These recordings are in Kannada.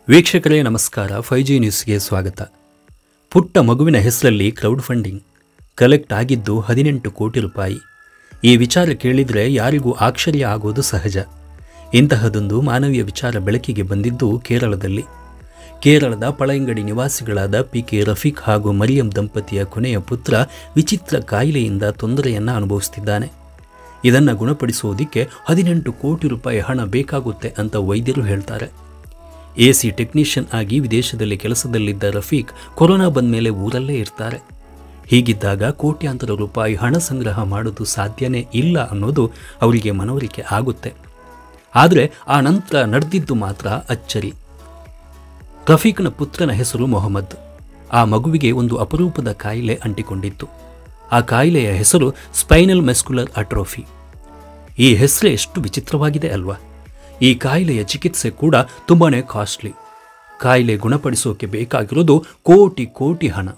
ವೀಕ್ಷಕರೇ ನಮಸ್ಕಾರ ಫೈ ಜಿ ನ್ಯೂಸ್ಗೆ ಸ್ವಾಗತ ಪುಟ್ಟ ಮಗುವಿನ ಹೆಸರಲ್ಲಿ ಕ್ರೌಡ್ ಫಂಡಿಂಗ್ ಕಲೆಕ್ಟ್ ಆಗಿದ್ದು ಹದಿನೆಂಟು ಕೋಟಿ ರೂಪಾಯಿ ಈ ವಿಚಾರ ಕೇಳಿದರೆ ಯಾರಿಗೂ ಆಶ್ಚರ್ಯ ಆಗೋದು ಸಹಜ ಇಂತಹದೊಂದು ಮಾನವೀಯ ವಿಚಾರ ಬೆಳಕಿಗೆ ಬಂದಿದ್ದು ಕೇರಳದಲ್ಲಿ ಕೇರಳದ ಪಳಂಗಡಿ ನಿವಾಸಿಗಳಾದ ಪಿ ಕೆ ರಫೀಕ್ ಹಾಗೂ ಮರಿಯಂ ದಂಪತಿಯ ಕೊನೆಯ ಪುತ್ರ ವಿಚಿತ್ರ ಕಾಯಿಲೆಯಿಂದ ತೊಂದರೆಯನ್ನು ಅನುಭವಿಸುತ್ತಿದ್ದಾನೆ ಇದನ್ನು ಗುಣಪಡಿಸುವುದಕ್ಕೆ ಹದಿನೆಂಟು ಕೋಟಿ ರೂಪಾಯಿ ಹಣ ಬೇಕಾಗುತ್ತೆ ಅಂತ ವೈದ್ಯರು ಹೇಳ್ತಾರೆ ಎ ಸಿ ಟೆಕ್ನಿಷಿಯನ್ ಆಗಿ ವಿದೇಶದಲ್ಲಿ ಕೆಲಸದಲ್ಲಿದ್ದ ರಫೀಕ್ ಕೊರೋನಾ ಬಂದ ಮೇಲೆ ಊರಲ್ಲೇ ಇರ್ತಾರೆ ಹೀಗಿದ್ದಾಗ ಕೋಟ್ಯಾಂತರ ರೂಪಾಯಿ ಹಣ ಸಂಗ್ರಹ ಮಾಡೋದು ಸಾಧ್ಯನೇ ಇಲ್ಲ ಅನ್ನೋದು ಅವರಿಗೆ ಮನವರಿಕೆ ಆಗುತ್ತೆ ಆದರೆ ಆ ನಂತರ ನಡೆದಿದ್ದು ಮಾತ್ರ ಅಚ್ಚರಿ ರಫೀಕ್ನ ಪುತ್ರನ ಹೆಸರು ಮೊಹಮ್ಮದ್ ಆ ಮಗುವಿಗೆ ಒಂದು ಅಪರೂಪದ ಕಾಯಿಲೆ ಅಂಟಿಕೊಂಡಿತ್ತು ಆ ಕಾಯಿಲೆಯ ಹೆಸರು ಸ್ಪೈನಲ್ ಮೆಸ್ಕುಲರ್ ಅಟ್ರೋಫಿ ಈ ಹೆಸರೇ ಎಷ್ಟು ವಿಚಿತ್ರವಾಗಿದೆ ಅಲ್ವಾ ಈ ಕಾಯಿಲೆಯ ಚಿಕಿತ್ಸೆ ಕೂಡ ತುಂಬಾನೇ ಕಾಸ್ಟ್ಲಿ ಕಾಯಿಲೆ ಗುಣಪಡಿಸೋಕೆ ಬೇಕಾಗಿರೋದು ಕೋಟಿ ಕೋಟಿ ಹಣ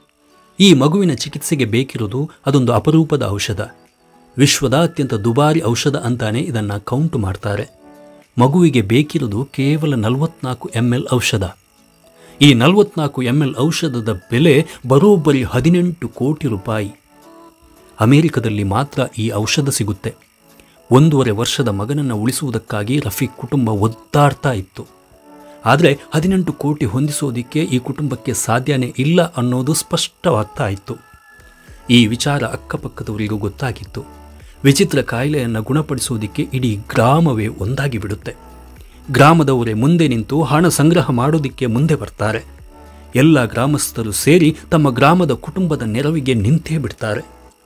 ಈ ಮಗುವಿನ ಚಿಕಿತ್ಸೆಗೆ ಬೇಕಿರೋದು ಅದೊಂದು ಅಪರೂಪದ ಔಷಧ ವಿಶ್ವದ ಅತ್ಯಂತ ದುಬಾರಿ ಔಷಧ ಅಂತಾನೆ ಇದನ್ನು ಕೌಂಟ್ ಮಾಡ್ತಾರೆ ಮಗುವಿಗೆ ಬೇಕಿರೋದು ಕೇವಲ ನಲವತ್ನಾಲ್ಕು ಎಂ ಎಲ್ ಔಷಧ ಈ ನಲವತ್ನಾಲ್ಕು ಎಂ ಎಲ್ ಔಷಧದ ಬೆಲೆ ಬರೋಬ್ಬರಿ ಹದಿನೆಂಟು ಕೋಟಿ ರೂಪಾಯಿ ಅಮೆರಿಕದಲ್ಲಿ ಮಾತ್ರ ಈ ಔಷಧ ಸಿಗುತ್ತೆ ಒಂದೂವರೆ ವರ್ಷದ ಮಗನನ್ನು ಉಳಿಸುವುದಕ್ಕಾಗಿ ರಫೀಕ್ ಕುಟುಂಬ ಒದ್ದಾಡ್ತಾ ಇತ್ತು ಆದರೆ ಹದಿನೆಂಟು ಕೋಟಿ ಹೊಂದಿಸೋದಿಕ್ಕೆ ಈ ಕುಟುಂಬಕ್ಕೆ ಸಾಧ್ಯನೇ ಇಲ್ಲ ಅನ್ನೋದು ಸ್ಪಷ್ಟವಾಗ್ತಾ ಇತ್ತು ಈ ವಿಚಾರ ಅಕ್ಕಪಕ್ಕದವರಿಗೂ ಗೊತ್ತಾಗಿತ್ತು ವಿಚಿತ್ರ ಕಾಯಿಲೆಯನ್ನು ಗುಣಪಡಿಸೋದಿಕ್ಕೆ ಇಡೀ ಗ್ರಾಮವೇ ಒಂದಾಗಿ ಬಿಡುತ್ತೆ ಗ್ರಾಮದವರೇ ಮುಂದೆ ನಿಂತು ಹಣ ಸಂಗ್ರಹ ಮಾಡೋದಿಕ್ಕೆ ಮುಂದೆ ಬರ್ತಾರೆ ಎಲ್ಲ ಗ್ರಾಮಸ್ಥರು ಸೇರಿ ತಮ್ಮ ಗ್ರಾಮದ ಕುಟುಂಬದ ನೆರವಿಗೆ ನಿಂತೇ ಬಿಡ್ತಾರೆ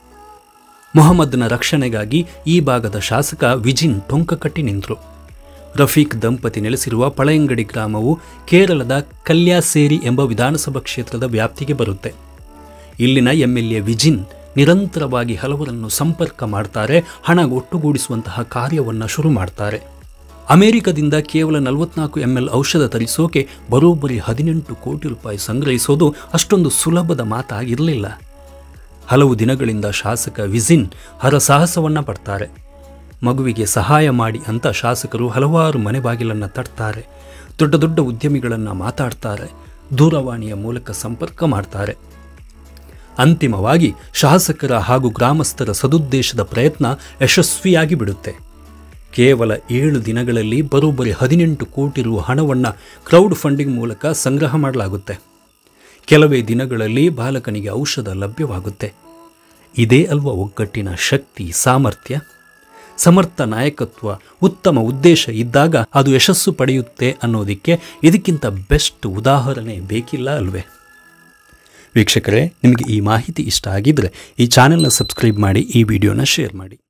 ಮೊಹಮ್ಮದ್ನ ರಕ್ಷಣೆಗಾಗಿ ಈ ಭಾಗದ ಶಾಸಕ ವಿಜಿನ್ ಟೊಂಕ ಕಟ್ಟಿ ನಿಂತರು ರಫೀಕ್ ದಂಪತಿ ನೆಲೆಸಿರುವ ಪಳಯಂಗಡಿ ಗ್ರಾಮವು ಕೇರಳದ ಕಲ್ಯಾಸೇರಿ ಎಂಬ ವಿಧಾನಸಭಾ ಕ್ಷೇತ್ರದ ವ್ಯಾಪ್ತಿಗೆ ಬರುತ್ತೆ ಇಲ್ಲಿನ ಎಂಎಲ್ಎ ವಿಜಿನ್ ನಿರಂತರವಾಗಿ ಹಲವರನ್ನು ಸಂಪರ್ಕ ಮಾಡ್ತಾರೆ ಹಣ ಒಟ್ಟುಗೂಡಿಸುವಂತಹ ಕಾರ್ಯವನ್ನು ಶುರು ಮಾಡ್ತಾರೆ ಅಮೆರಿಕದಿಂದ ಕೇವಲ ನಲವತ್ನಾಲ್ಕು ಎಂ ಎಲ್ ಔಷಧ ತರಿಸೋಕೆ ಬರೋಬ್ಬರಿ ಹದಿನೆಂಟು ಕೋಟಿ ರೂಪಾಯಿ ಸಂಗ್ರಹಿಸೋದು ಅಷ್ಟೊಂದು ಸುಲಭದ ಮಾತಾಗಿರಲಿಲ್ಲ ಹಲವು ದಿನಗಳಿಂದ ಶಾಸಕ ವಿಜಿನ್ ಹರಸಾಹಸವನ್ನ ಪಡ್ತಾರೆ ಮಗುವಿಗೆ ಸಹಾಯ ಮಾಡಿ ಅಂತ ಶಾಸಕರು ಹಲವಾರು ಮನೆ ಬಾಗಿಲನ್ನು ತಟ್ತಾರೆ ದೊಡ್ಡ ದೊಡ್ಡ ಉದ್ಯಮಿಗಳನ್ನು ಮಾತಾಡ್ತಾರೆ ದೂರವಾಣಿಯ ಮೂಲಕ ಸಂಪರ್ಕ ಮಾಡ್ತಾರೆ ಅಂತಿಮವಾಗಿ ಶಾಸಕರ ಹಾಗೂ ಗ್ರಾಮಸ್ಥರ ಸದುದ್ದೇಶದ ಪ್ರಯತ್ನ ಯಶಸ್ವಿಯಾಗಿ ಬಿಡುತ್ತೆ ಕೇವಲ ಏಳು ದಿನಗಳಲ್ಲಿ ಬರೋಬ್ಬರಿ ಹದಿನೆಂಟು ಕೋಟಿ ರು ಹಣವನ್ನು ಕ್ರೌಡ್ ಫಂಡಿಂಗ್ ಮೂಲಕ ಸಂಗ್ರಹ ಮಾಡಲಾಗುತ್ತೆ ಕೆಲವೇ ದಿನಗಳಲ್ಲಿ ಬಾಲಕನಿಗೆ ಔಷಧ ಲಭ್ಯವಾಗುತ್ತೆ ಇದೇ ಅಲ್ವ ಒಗ್ಗಟ್ಟಿನ ಶಕ್ತಿ ಸಾಮರ್ಥ್ಯ ಸಮರ್ಥ ನಾಯಕತ್ವ ಉತ್ತಮ ಉದ್ದೇಶ ಇದ್ದಾಗ ಅದು ಯಶಸ್ಸು ಪಡೆಯುತ್ತೆ ಅನ್ನೋದಕ್ಕೆ ಇದಕ್ಕಿಂತ ಬೆಸ್ಟ್ ಉದಾಹರಣೆ ಬೇಕಿಲ್ಲ ಅಲ್ವೇ ವೀಕ್ಷಕರೇ ನಿಮಗೆ ಈ ಮಾಹಿತಿ ಇಷ್ಟ ಆಗಿದ್ದರೆ ಈ ಚಾನೆಲ್ನ ಸಬ್ಸ್ಕ್ರೈಬ್ ಮಾಡಿ ಈ ವಿಡಿಯೋನ ಶೇರ್ ಮಾಡಿ